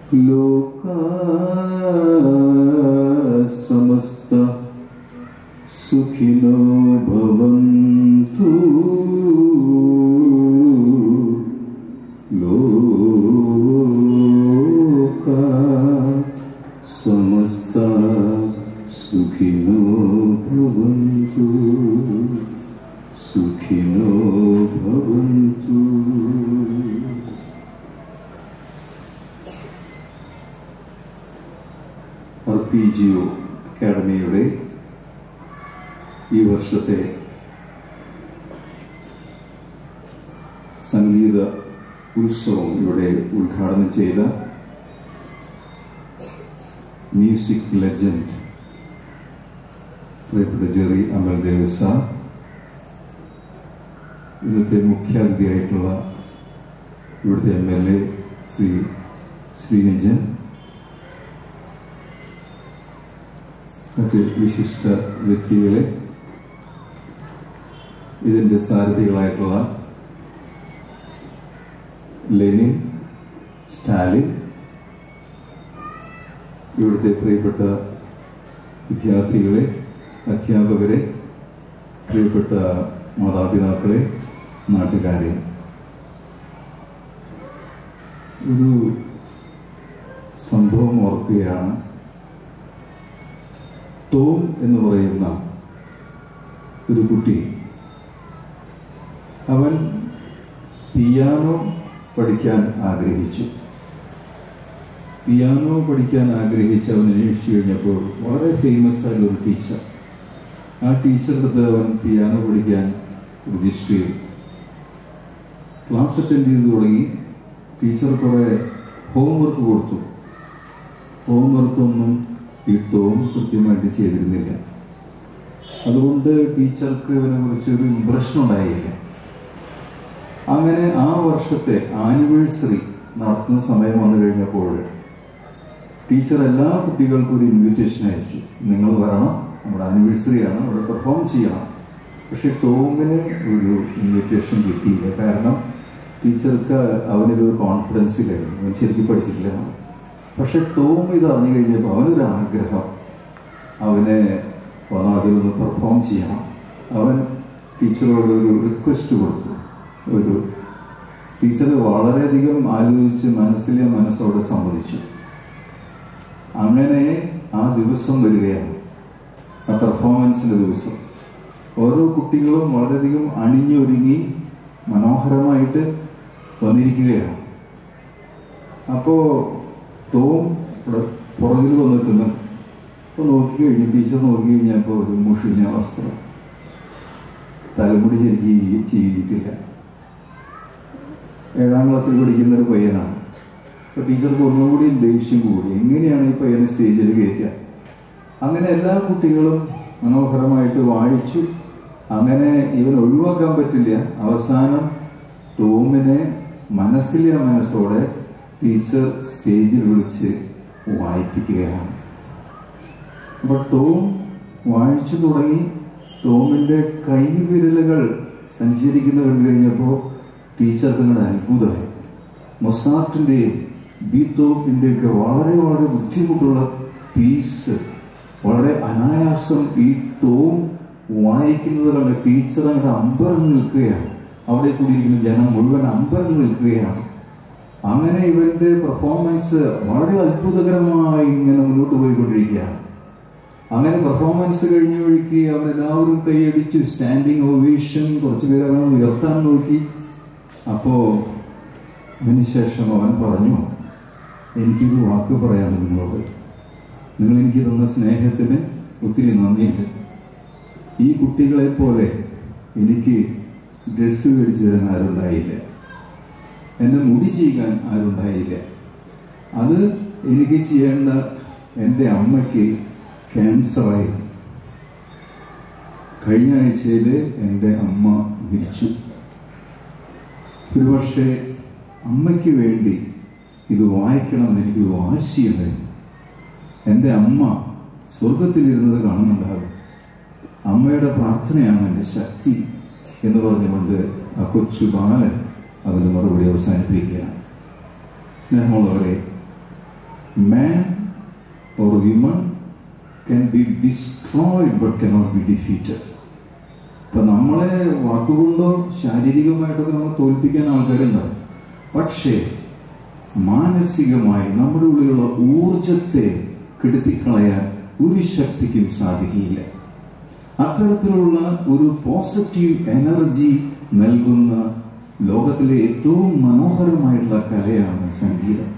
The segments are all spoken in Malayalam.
लोका समस्त सुखिनो भवन्तु लोका समस्त सुखिनो भवन्तु सुखिनो भवन्तु അർപ്പിജിഒ അക്കാഡമിയുടെ ഈ വർഷത്തെ സംഗീത ഉത്സവം ഇവിടെ ഉദ്ഘാടനം ചെയ്ത മ്യൂസിക് ലെജൻഡ് പ്രിയപ്പെട്ട ജെറി അമൽ ദേവസ ഇന്നത്തെ മുഖ്യാതിഥിയായിട്ടുള്ള ഇവിടുത്തെ M L A Shri Srinijan മറ്റ് വിശിഷ്ട വ്യക്തികളെ ഇതിൻ്റെ സാരഥികളായിട്ടുള്ള ലെനിൻ സ്റ്റാലിൻ ഇവിടുത്തെ പ്രിയപ്പെട്ട വിദ്യാർത്ഥികളെ അധ്യാപകരെ പ്രിയപ്പെട്ട മാതാപിതാക്കളെ നാട്ടുകാരെ ഒരു സംഭവം ഓർക്കുകയാണ് ടോം എന്ന് പറയുന്ന ഒരു കുട്ടി അവൻ പിയാനോ പഠിക്കാൻ ആഗ്രഹിച്ചു പിയാനോ പഠിക്കാൻ ആഗ്രഹിച്ച് അവൻ അന്വേഷിച്ചു കഴിഞ്ഞപ്പോൾ വളരെ ഫേമസ് ആയ ഒരു ടീച്ചർ ആ ടീച്ചറുടെ അടുത്ത് അവൻ പിയാനോ പഠിക്കാൻ രജിസ്റ്റർ ചെയ്തു ക്ലാസ് അറ്റൻഡ് ചെയ്ത് തുടങ്ങി ടീച്ചർ കുറേ ഹോംവർക്ക് കൊടുത്തു ഹോംവർക്കൊന്നും ഈ ടോം കൃത്യമായിട്ട് ചെയ്തിരുന്നില്ല അതുകൊണ്ട് ടീച്ചർക്ക് ഇവനെ കുറിച്ച് ഒരു ഇമ്പ്രഷൻ ഉണ്ടായില്ല അങ്ങനെ ആ വർഷത്തെ ആനിവേഴ്സറി നടത്തുന്ന സമയം വന്നു കഴിഞ്ഞപ്പോൾ ടീച്ചർ എല്ലാ കുട്ടികൾക്കും ഒരു ഇൻവിറ്റേഷൻ അയച്ചു നിങ്ങൾ വരണം നമ്മുടെ ആനിവേഴ്സറി ആണ് അവിടെ പെർഫോം ചെയ്യണം പക്ഷെ ടോമിന് ഒരു ഇൻവിറ്റേഷൻ കിട്ടിയില്ല കാരണം ടീച്ചർക്ക് അവനൊരു കോൺഫിഡൻസ് ഇല്ലായിരുന്നു അവൻ ശരിക്കും പഠിച്ചിട്ടില്ല പക്ഷെ ടോം ഇത് അറിഞ്ഞു കഴിഞ്ഞപ്പോൾ അവനൊരു ആഗ്രഹം അവനെ അതിലൊന്ന് പെർഫോം ചെയ്യണം അവൻ ടീച്ചറോട് ഒരു റിക്വസ്റ്റ് കൊടുത്തു ഒരു ടീച്ചർ വളരെയധികം ആലോചിച്ച് മനസ്സിലെ മനസ്സോടെ സമ്മതിച്ചു അങ്ങനെ ആ ദിവസം വരികയാണ് ആ പെർഫോമൻസിൻ്റെ ദിവസം ഓരോ കുട്ടികളും വളരെയധികം അണിഞ്ഞൊരുങ്ങി മനോഹരമായിട്ട് വന്നിരിക്കുകയാണ് അപ്പോൾ ടോം ഇവിടെ പുറകിൽ വന്നിട്ടുണ്ട് അപ്പോൾ നോക്കി കഴിഞ്ഞു ടീച്ചർ നോക്കി കഴിഞ്ഞപ്പോൾ ഒരു മുഷിഞ്ഞ വസ്ത്രം തലമുടി ശരിക്കും ചെയ്തിട്ടില്ല ഏഴാം ക്ലാസ്സിൽ പഠിക്കുന്ന ഒരു പയ്യനാണ് അപ്പോൾ ടീച്ചർക്ക് ഒന്നുകൂടി ദേഷ്യം കൂടി എങ്ങനെയാണ് ഈ പയ്യനെ സ്റ്റേജിൽ കയറ്റുക അങ്ങനെ എല്ലാ കുട്ടികളും മനോഹരമായിട്ട് വാഴിച്ചു അങ്ങനെ ഇവൻ ഒഴിവാക്കാൻ പറ്റില്ല അവസാനം ടോമിനെ മനസ്സിലെ മനസ്സോടെ ടീച്ചർ സ്റ്റേജിൽ വിളിച്ച് വായിപ്പിക്കുകയാണ് അപ്പോൾ ടോം വായിച്ചു തുടങ്ങി ടോമിൻ്റെ കൈവിരലുകൾ സഞ്ചരിക്കുന്ന കണ്ടു കഴിഞ്ഞപ്പോൾ ടീച്ചർക്ക് ഇങ്ങോട്ട് അത്ഭുതമായി മൊസാർട്ടിൻ്റെയും ബീത്തോപ്പിൻ്റെയൊക്കെ വളരെ വളരെ ബുദ്ധിമുട്ടുള്ള പീസ് വളരെ അനായാസം ഈ ടോം വായിക്കുന്നത് കണ്ട് ടീച്ചർ അങ്ങോട്ട് അമ്പരന്ന് നിൽക്കുകയാണ് അവിടെ കൂടിയിരിക്കുന്ന ജനം മുഴുവൻ അമ്പരന്ന് നിൽക്കുകയാണ് അങ്ങനെ ഇവന്റെ പെർഫോമൻസ് വളരെ അത്ഭുതകരമായി ഇങ്ങനെ മുന്നോട്ട് പോയിക്കൊണ്ടിരിക്കുകയാണ് അങ്ങനെ പെർഫോമൻസ് കഴിഞ്ഞ വഴിക്ക് അവരെല്ലാവരും കൈയടിച്ചു സ്റ്റാൻഡിങ് ഓവേഷൻ കുറച്ച് പേര് അവനെ ഉയർത്താൻ നോക്കി അപ്പോൾ അതിനുശേഷം അവൻ പറഞ്ഞു എനിക്കൊരു വാക്ക് പറയാനുണ്ട് നിങ്ങളോട് നിങ്ങൾ എനിക്ക് തന്ന സ്നേഹത്തിന് ഒത്തിരി നന്ദിയുണ്ട് ഈ കുട്ടികളെ പോലെ എനിക്ക് ഡ്രസ്സ് മേടിച്ചു തരാൻ ആരുണ്ടായില്ല എന്നെ മുടി ചെയ്യാൻ ആരുണ്ടായില്ല അത് എനിക്ക് ചെയ്യേണ്ട എൻ്റെ അമ്മയ്ക്ക് ക്യാൻസറായി കഴിഞ്ഞ ആഴ്ചയിൽ എൻ്റെ അമ്മ മരിച്ചു ഒരുപക്ഷെ അമ്മയ്ക്ക് വേണ്ടി ഇത് വായിക്കണമെന്ന് എനിക്ക് വാശിയുണ്ടായിരുന്നു എൻ്റെ അമ്മ സ്വർഗത്തിലിരുന്നത് കാണുന്നുണ്ടാകും അമ്മയുടെ പ്രാർത്ഥനയാണ് എൻ്റെ ശക്തി എന്ന് പറഞ്ഞുകൊണ്ട് ആ കൊച്ചു ബാലൻ അവൻ്റെ മറുപടി അവസാനിപ്പിക്കുകയാണ് സ്നേഹമുള്ളവരെ man or woman can be destroyed but cannot be defeated. ഇപ്പൊ നമ്മളെ വാക്കുകൊണ്ടോ ശാരീരികമായിട്ടൊക്കെ നമ്മൾ തോൽപ്പിക്കാൻ ആൾക്കാരുണ്ടാവും പക്ഷേ മാനസികമായി നമ്മുടെ ഉള്ളിലുള്ള ഊർജത്തെ കെടുത്തിക്കളയാൻ ഒരു ശക്തിക്കും സാധിക്കില്ല അത്തരത്തിലുള്ള ഒരു പോസിറ്റീവ് എനർജി നൽകുന്ന ലോകത്തിലെ ഏറ്റവും മനോഹരമായിട്ടുള്ള കലയാണ് സംഗീതം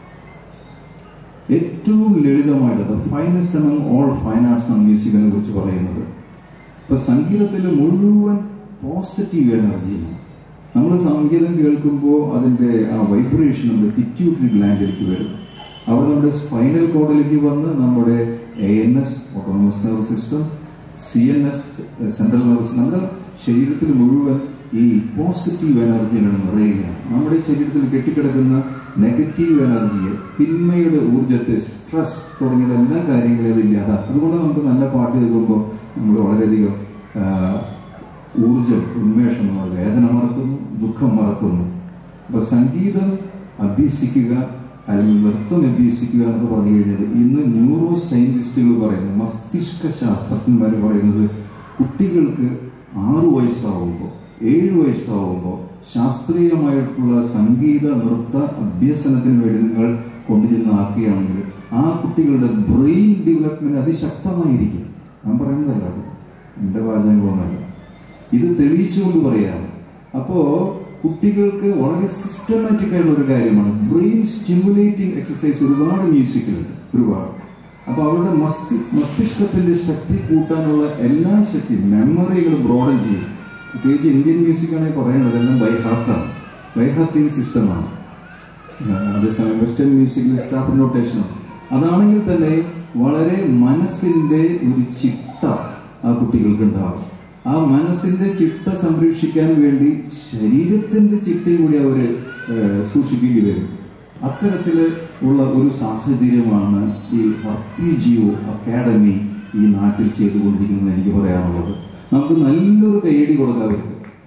ഏറ്റവും ലളിതമായിട്ട് the finest among all fine arts and മ്യൂസിക്കിനെ കുറിച്ച് പറയുന്നത് ഇപ്പൊ സംഗീതത്തിൽ മുഴുവൻ പോസിറ്റീവ് എനർജിയാണ് നമ്മൾ സംഗീതം കേൾക്കുമ്പോൾ അതിൻ്റെ ആ വൈബ്രേഷൻ നമ്മുടെ പിറ്റ്യൂട്ടറി ഗ്ലാൻഡിലേക്ക് വരും അവിടെ നമ്മുടെ സ്പൈനൽ കോഡിലേക്ക് വന്ന് നമ്മുടെ A N S autonomous nerve system C N S central nervous നമ്മുടെ ശരീരത്തിൽ മുഴുവൻ ഈ പോസിറ്റീവ് എനർജികൾ നിറയുകയാണ് നമ്മുടെ ശരീരത്തിൽ കെട്ടിക്കിടക്കുന്ന നെഗറ്റീവ് എനർജിയെ തിന്മയുടെ ഊർജത്തെ സ്ട്രെസ് തുടങ്ങിയ എല്ലാ കാര്യങ്ങളും അതില്ലാതെ അതുകൊണ്ട് നമുക്ക് നല്ല പാട്ട് കേൾക്കുമ്പോൾ നമ്മൾ വളരെയധികം ആ, ഊർജം ഉന്മേഷം നമ്മൾ വേദന മറക്കുന്നു ദുഃഖം മറക്കുന്നു അപ്പൊ സംഗീതം അഭ്യസിക്കുക അല്ലെങ്കിൽ നൃത്തം അഭ്യസിക്കുക എന്ന് പറഞ്ഞു കഴിഞ്ഞാൽ ഇന്ന് ന്യൂറോ സയന്റിസ്റ്റുകൾ പറയുന്നത് മസ്തിഷ്ക ശാസ്ത്രജ്ഞന്മാർ പറയുന്നത് കുട്ടികൾക്ക് ആറു വയസ്സാവുമ്പോൾ ഏഴ് വയസ്സാവുമ്പോൾ ശാസ്ത്രീയമായിട്ടുള്ള സംഗീത നൃത്ത അഭ്യസനത്തിന് വേണ്ടി നിങ്ങൾ കൊണ്ടുചെന്ന് ആക്കുകയാണെങ്കിൽ ആ കുട്ടികളുടെ ബ്രെയിൻ ഡെവലപ്മെന്റ് അതിശക്തമായിരിക്കും ഞാൻ പറയുന്നതല്ല അത് എൻ്റെ വാചകങ്ങളൊന്നല്ല ഇത് തെളിയിച്ചുകൊണ്ട് പറയാണ് അപ്പോ കുട്ടികൾക്ക് വളരെ സിസ്റ്റമാറ്റിക് ആയിട്ടുള്ള ഒരു കാര്യമാണ് ബ്രെയിൻ സ്റ്റിമുലേറ്റിംഗ് എക്സസൈസ് ഒരുപാട് മ്യൂസിക്കിലുണ്ട് ഒരുപാട് അപ്പൊ അവരുടെ മസ്തി മസ്തിഷ്കത്തിന്റെ ശക്തി കൂട്ടാനുള്ള എല്ലാ ശക്തിയും മെമ്മറികൾ ബ്രോഡൻ ചെയ്യും പ്രത്യേകിച്ച് ഇന്ത്യൻ മ്യൂസിക് ആണെങ്കിൽ പറയുന്നത് എല്ലാം ബൈ ഹാർട്ടാണ് ബൈ ഹാർട്ടിംഗ് സിസ്റ്റമാണ് അതേസമയം വെസ്റ്റേൺ മ്യൂസിക്കിൽ സ്റ്റാഫ് നോട്ടേഷനാണ് അതാണെങ്കിൽ തന്നെ വളരെ മനസ്സിന്റെ ഒരു ചിട്ട ആ കുട്ടികൾക്ക് ഉണ്ടാകും ആ മനസ്സിന്റെ ചിട്ട സംരക്ഷിക്കാൻ വേണ്ടി ശരീരത്തിന്റെ ചിട്ടയും കൂടി അവര് ഏഹ്, സൂക്ഷിക്കേണ്ടി വരും അത്തരത്തില് ഉള്ള ഒരു സാഹചര്യമാണ് ഈ ഹർപ്പിജിയോ അക്കാഡമി ഈ നാട്ടിൽ ചെയ്തുകൊണ്ടിരിക്കുന്നത് എനിക്ക് പറയാനുള്ളത് നമുക്ക് നല്ലൊരു കൈയടി കൊടുക്കാൻ പറ്റും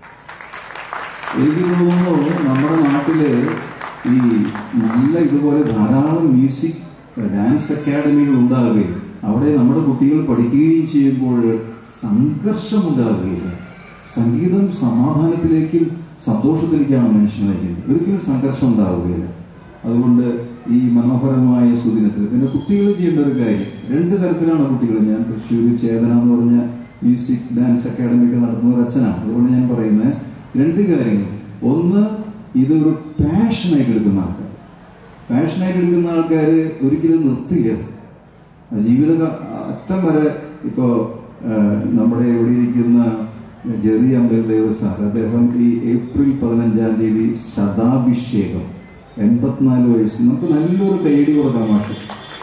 എനിക്ക് തോന്നുന്നു നമ്മുടെ നാട്ടില് ഈ നല്ല ഇതുപോലെ ധാരാളം മ്യൂസിക് ഡാൻസ് അക്കാഡമികൾ ഉണ്ടാവുകയും അവിടെ നമ്മുടെ കുട്ടികൾ പഠിക്കുകയും ചെയ്യുമ്പോൾ സംഘർഷം ഉണ്ടാവുകയില്ല സംഗീതം സമാധാനത്തിലേക്കും സന്തോഷത്തിലേക്കാണ് മനുഷ്യനെ നയിക്കുന്നത് ഒരിക്കലും സംഘർഷം ഉണ്ടാവുകയില്ല അതുകൊണ്ട് ഈ മനോഹരമായ സുദിനത്തിൽ പിന്നെ കുട്ടികൾ ചെയ്യേണ്ട ഒരു കാര്യം രണ്ട് തരത്തിലാണ് കുട്ടികൾ ഞാൻ തൃശ്ശൂർ ചേതന എന്ന് പറഞ്ഞ മ്യൂസിക് ഡാൻസ് അക്കാഡമി ഒക്കെ നടത്തുന്ന ഒരു അച്ഛനാണ് അതുകൊണ്ട് ഞാൻ പറയുന്നത് രണ്ട് കാര്യങ്ങൾ ഒന്ന് ഇതൊരു പാഷനായിട്ട് എടുക്കുന്ന ആൾക്കാർ പാഷനായിട്ട് എടുക്കുന്ന ആൾക്കാർ ഒരിക്കലും നിർത്തില്ല അത് ജീവിത ക- അറ്റം വരെ ഇപ്പോൾ നമ്മുടെ ഇവിടെ ഇരിക്കുന്ന ജെറി അമ്പൽ ദേവസാർ അദ്ദേഹം ഈ ഏപ്രിൽ പതിനഞ്ചാം തീയതി ശതാഭിഷേകം എൺപത്തിനാല് വയസ്സ് നമുക്ക് നല്ലൊരു കൈയടി കൊടുക്കാം മാഷ്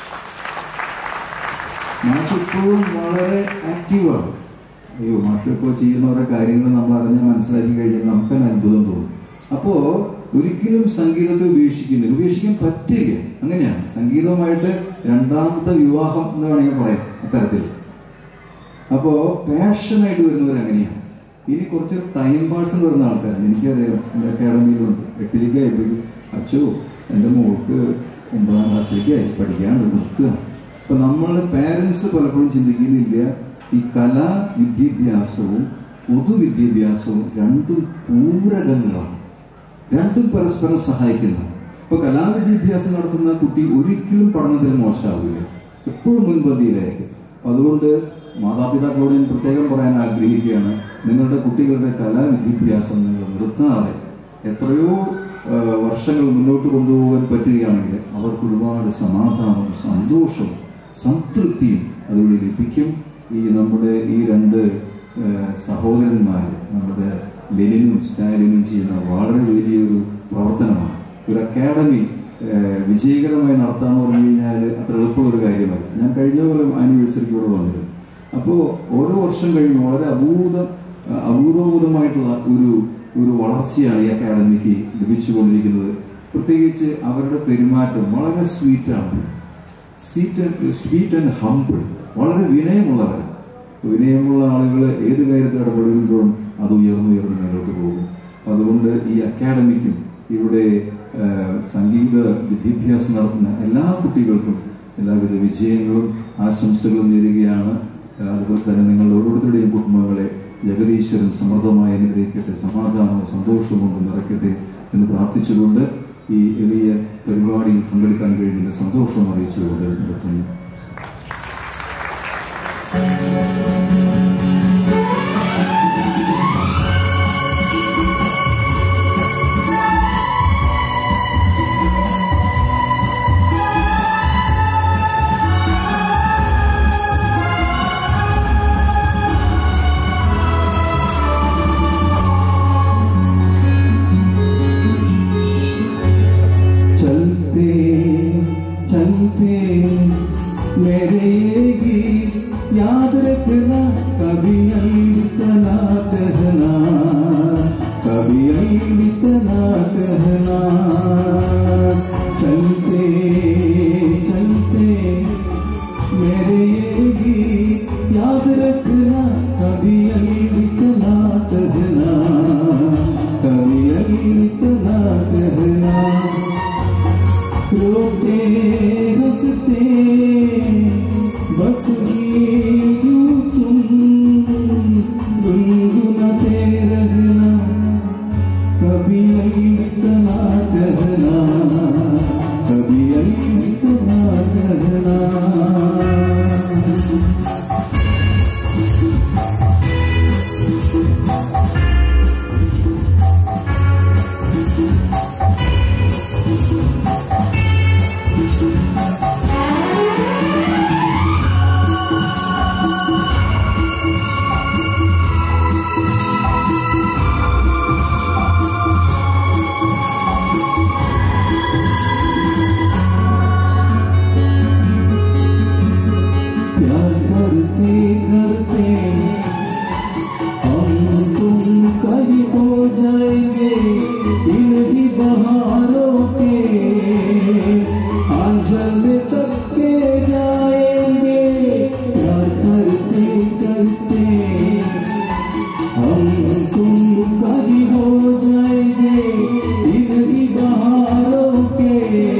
മാഷ് ഇപ്പോഴും വളരെ ആക്റ്റീവാണ് അയ്യോ മാഷ് ഇപ്പോൾ ചെയ്യുന്ന ഓരോ കാര്യങ്ങൾ നമ്മൾ അറിഞ്ഞ് മനസ്സിലാക്കി കഴിഞ്ഞാൽ നമുക്ക് തന്നെ അത്ഭുതം തോന്നും അപ്പോൾ ഒരിക്കലും സംഗീതത്തെ ഉപേക്ഷിക്കുന്നില്ല ഉപേക്ഷിക്കാൻ പറ്റില്ല അങ്ങനെയാണ് സംഗീതവുമായിട്ട് രണ്ടാമത്തെ വിവാഹം എന്ന് വേണമെങ്കിൽ പറയാം അത്തരത്തിൽ അപ്പോൾ പാഷനായിട്ട് വരുന്നവർ അങ്ങനെയാണ് ഇനി കുറച്ച് ടൈം പാസ് വരുന്ന ആൾക്കാരാണ് എനിക്കറിയാം എൻ്റെ അക്കാഡമിയിലുണ്ട് എട്ടിലേക്ക് ആയപ്പോഴേക്കും അച്ചോ എൻ്റെ മോൾക്ക് ഒമ്പതാം ക്ലാസ്സിലേക്കായി പഠിക്കാണ്ട് നിർത്തുക അപ്പൊ നമ്മളുടെ പാരൻസ് പലപ്പോഴും ചിന്തിക്കുന്നില്ല ഈ കലാ വിദ്യാഭ്യാസവും പൊതുവിദ്യാഭ്യാസവും രണ്ടും പൂരകങ്ങളാണ് രണ്ടും പരസ്പരം സഹായിക്കുന്നു ഇപ്പൊ കലാവിദ്യാഭ്യാസം നടത്തുന്ന കുട്ടി ഒരിക്കലും പഠനത്തിൽ മോശമാവില്ല എപ്പോഴും മുൻപന്തിയിലായിരിക്കും അപ്പൊ അതുകൊണ്ട് മാതാപിതാക്കളോട് ഞാൻ പ്രത്യേകം പറയാൻ ആഗ്രഹിക്കുകയാണ് നിങ്ങളുടെ കുട്ടികളുടെ കലാവിദ്യാഭ്യാസം നിങ്ങൾ നിർത്താതെ എത്രയോ ആ, വർഷങ്ങൾ മുന്നോട്ട് കൊണ്ടുപോകാൻ പറ്റുകയാണെങ്കിൽ അവർക്ക് ഒരുപാട് സമാധാനവും സന്തോഷവും സംതൃപ്തിയും അതുവഴി ലഭിക്കും ഈ നമ്മുടെ ഈ രണ്ട് സഹോദരന്മാർ നമ്മുടെ ലെനിനും സ്റ്റാലിനും ചെയ്യുന്ന വളരെ വലിയൊരു പ്രവർത്തനമാണ് ഒരു അക്കാഡമി ഏഹ്, വിജയകരമായി നടത്താന്ന് പറഞ്ഞു കഴിഞ്ഞാൽ അത്ര എളുപ്പമുള്ള ഒരു കാര്യമല്ല ഞാൻ കഴിഞ്ഞ കൊല്ലം ആനിവേഴ്സറിക്ക് ഇവിടെ വന്നിരുന്നു അപ്പോൾ ഓരോ വർഷം കഴിയുമ്പോൾ വളരെ അഭൂത അപൂർവഭൂതമായിട്ടുള്ള ഒരു ഒരു വളർച്ചയാണ് ഈ അക്കാഡമിക്ക് ലഭിച്ചുകൊണ്ടിരിക്കുന്നത് പ്രത്യേകിച്ച് അവരുടെ പെരുമാറ്റം വളരെ സ്വീറ്റാണ് സ്വീറ്റ് സ്വീറ്റ് ആൻഡ് ഹംബിൾ വളരെ വിനയമുള്ളവർ വിനയമുള്ള ആളുകൾ ഏത് കാര്യത്തിൽ ഇടപെടുമ്പോഴും അത് ഉയർന്നു ഉയർന്ന് മേലോട്ട് പോകും അപ്പം അതുകൊണ്ട് ഈ അക്കാഡമിക്കും ഇവിടെ ഏഹ്, സംഗീത വിദ്യാഭ്യാസം നടത്തുന്ന എല്ലാ കുട്ടികൾക്കും എല്ലാവിധ വിജയങ്ങളും ആശംസകളും നേരുകയാണ് ഏഹ്, അതുപോലെ തന്നെ നിങ്ങളുടെ ഓരോരുത്തരുടെയും കുടുംബങ്ങളെ ജഗദീശ്വരൻ സമൃദ്ധമായി അനുഗ്രഹിക്കട്ടെ സമാധാനവും സന്തോഷവും കൊണ്ട് നിറയ്ക്കട്ടെ എന്ന് പ്രാർത്ഥിച്ചുകൊണ്ട് ഈ എളിയ പരിപാടിയിൽ പങ്കെടുക്കാൻ കഴിയുന്ന സന്തോഷം അറിയിച്ചുകൊണ്ട് നിർത്തുന്നു चलते चलते मेरे ये गीत याद रखना कभी अलविदा कहना कभी अलविदा कहना चलते चलते मेरे ये गीत याद रखना कभी अलविदा कहना कभी अलविदा कहना रोते हंसते बस यूं तुम गुनगुनाते रहना कभी इतना कहना कभी इतना कहना प्यार करते करते हम तुम कहीं हो जाएंगे इन ही बहारों के आंचल तक के जाएंगे प्यार करते करते हम तुम कहीं हो जाएंगे इन ही बहारों के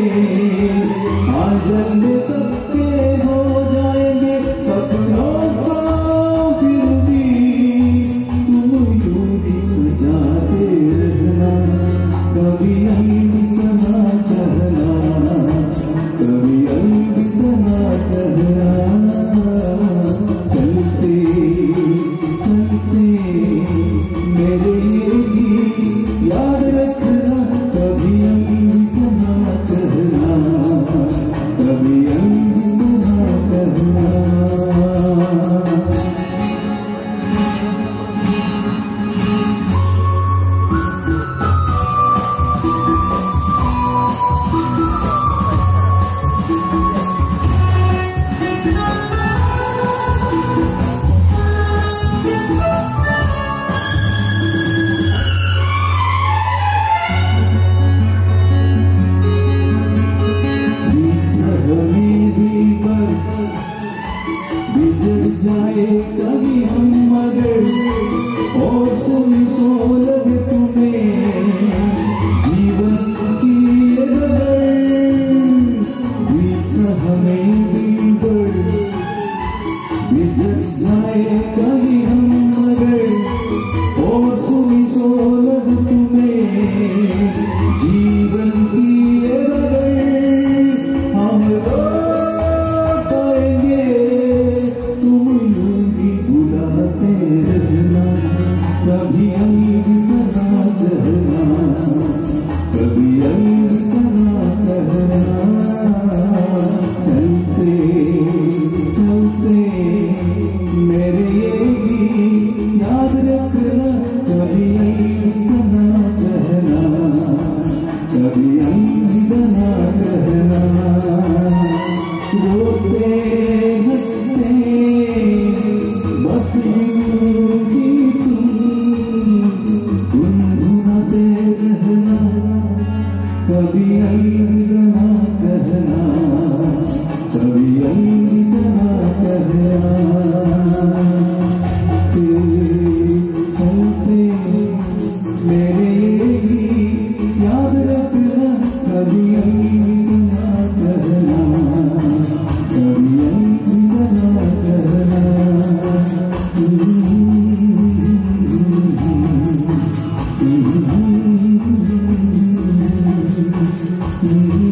आंचल तक के हो जाएंगे सपनों का फिर भी तुम यूं ही सजाते रहना कभी अलविदा कहना कभी നീ